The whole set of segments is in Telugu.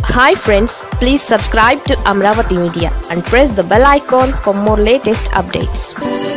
hi friends please subscribe to Amaravati media and press the bell icon for more latest updates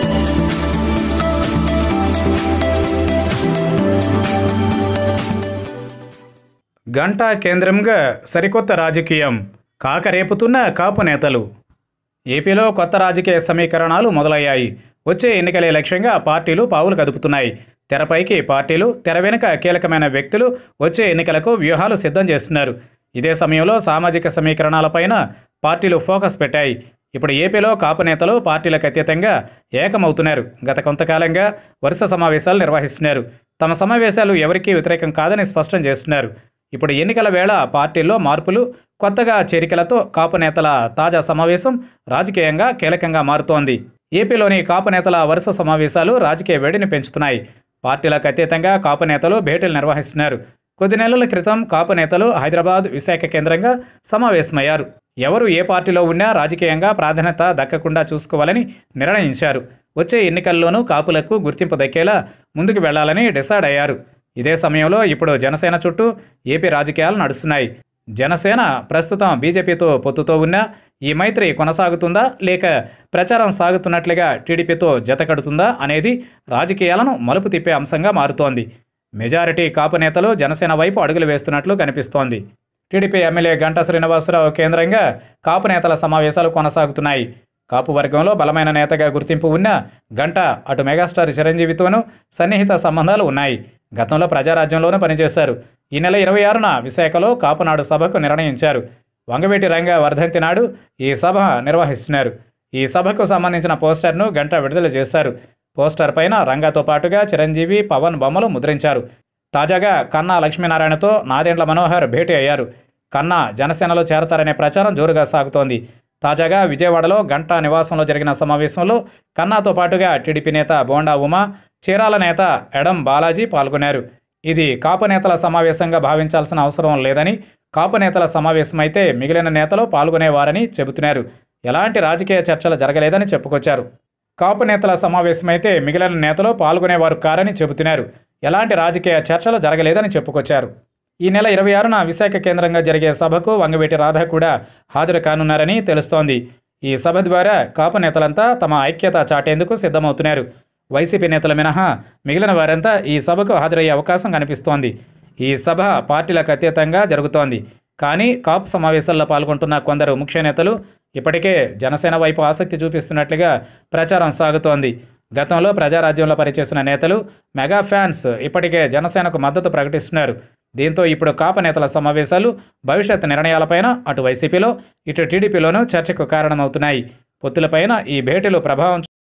గంట కేంద్రంగా సరికొత్త రాజకీయం కాకరేపుతున్న కాపు నేతలు ఏపీలో కొత్త రాజకీయ సమీకరణాలు మొదలయ్యాయి వచ్చే ఎన్నికలే లక్ష్యంగా పార్టీలు పావులు కదుపుతున్నాయి తెరపైకి పార్టీలు తెర వెనుక కీలకమైన వ్యక్తులు వచ్చే ఎన్నికలకు వ్యూహాలు సిద్ధం చేస్తున్నారు ఇదే సమయంలో సామాజిక సమీకరణాలపైన పార్టీలు ఫోకస్ పెట్టాయి ఇప్పుడు ఏపీలో కాపు నేతలు పార్టీలకు అతీతంగా ఏకమవుతున్నారు గత కొంతకాలంగా వరుస సమావేశాలు నిర్వహిస్తున్నారు తమ సమావేశాలు ఎవరికీ వ్యతిరేకం కాదని స్పష్టం చేస్తున్నారు ఇప్పుడు ఎన్నికల వేళ పార్టీల్లో మార్పులు కొత్తగా చేరికలతో కాపు నేతల తాజా సమావేశం రాజకీయంగా కీలకంగా మారుతోంది ఏపీలోని కాపు నేతల వరుస సమావేశాలు రాజకీయ వేడిని పెంచుతున్నాయి పార్టీలకు అతీతంగా కాపు నేతలు భేటీలు నిర్వహిస్తున్నారు కొద్ది నెలల క్రితం కాపు నేతలు హైదరాబాద్ విశాఖ కేంద్రంగా సమావేశమయ్యారు ఎవరు ఏ పార్టీలో ఉన్నా రాజకీయంగా ప్రాధాన్యత దక్కకుండా చూసుకోవాలని నిర్ణయించారు వచ్చే ఎన్నికల్లోనూ కాపులకు గుర్తింపు దక్కేలా ముందుకు వెళ్లాలని డిసైడ్ అయ్యారు ఇదే సమయంలో ఇప్పుడు జనసేన చుట్టూ ఏపీ రాజకీయాలు నడుస్తున్నాయి జనసేన ప్రస్తుతం బీజేపీతో పొత్తుతో ఉన్నా ఈ మైత్రి కొనసాగుతుందా లేక ప్రచారం సాగుతున్నట్లుగా టీడీపీతో జతకడుతుందా అనేది రాజకీయాలను మలుపు తిప్పే అంశంగా మారుతోంది మెజారిటీ కాపు నేతలు జనసేన వైపు అడుగులు వేస్తున్నట్లు కనిపిస్తోంది టీడీపీ ఎమ్మెల్యే గంటా శ్రీనివాసరావు కేంద్రంగా కాపు నేతల సమావేశాలు కొనసాగుతున్నాయి కాపు వర్గంలో బలమైన నేతగా గుర్తింపు ఉన్న గంట అటు మెగాస్టార్ చిరంజీవితోనూ సన్నిహిత సంబంధాలు ఉన్నాయి గతంలో ప్రజారాజ్యంలోనూ పనిచేశారు ఈ నెల ఇరవై ఆరున విశాఖలో కాపునాడు సభకు నిర్ణయించారు వంగవీటి రంగ వర్ధంతి నాడు ఈ సభ నిర్వహిస్తున్నారు ఈ సభకు సంబంధించిన పోస్టర్ను గంట విడుదల చేశారు పోస్టర్ పైన రంగతో పాటుగా చిరంజీవి పవన్ బొమ్మలు ముద్రించారు తాజాగా కన్నా లక్ష్మీనారాయణతో నాదెండ్ల మనోహర్ భేటీ అయ్యారు కన్నా జనసేనలో చేరతారనే ప్రచారం జోరుగా సాగుతోంది తాజాగా విజయవాడలో గంటా నివాసంలో జరిగిన సమావేశంలో కన్నాతో పాటుగా టీడీపీ నేత బోండా ఉమా చీరాల నేత ఎడం బాలాజీ పాల్గొన్నారు ఇది కాపు నేతల సమావేశంగా భావించాల్సిన అవసరం లేదని కాపు నేతల సమావేశమైతే మిగిలిన నేతలు పాల్గొనేవారని చెబుతున్నారు ఎలాంటి రాజకీయ చర్చలు జరగలేదని చెప్పుకొచ్చారు కాపు నేతల సమావేశమైతే మిగిలిన నేతలు పాల్గొనేవారు కారని చెబుతున్నారు ఎలాంటి రాజకీయ చర్చలు జరగలేదని చెప్పుకొచ్చారు ఈ నెల ఇరవై ఆరున విశాఖ కేంద్రంగా జరిగే సభకు వంగవీటి రాధా కూడా హాజరు కానున్నారని తెలుస్తోంది ఈ సభ ద్వారా కాపు నేతలంతా తమ ఐక్యత చాటేందుకు సిద్ధమవుతున్నారు వైసీపీ నేతల మినహా మిగిలిన వారంతా ఈ సభకు హాజరయ్యే అవకాశం కనిపిస్తోంది ఈ సభ పార్టీలకు అతీతంగా జరుగుతోంది కానీ కాపు సమావేశాల్లో పాల్గొంటున్న కొందరు ముఖ్య నేతలు ఇప్పటికే జనసేన వైపు ఆసక్తి చూపిస్తున్నట్లుగా ప్రచారం సాగుతోంది గతంలో ప్రజారాజ్యంలో పనిచేసిన నేతలు మెగా ఫ్యాన్స్ ఇప్పటికే జనసేనకు మద్దతు ప్రకటిస్తున్నారు దీంతో ఇప్పుడు కాపు నేతల సమావేశాలు భవిష్యత్ నిర్ణయాలపైన అటు వైసీపీలో ఇటు టీడీపీలోనూ చర్చకు కారణమవుతున్నాయి పొత్తులపైన ఈ భేటీలు ప్రభావం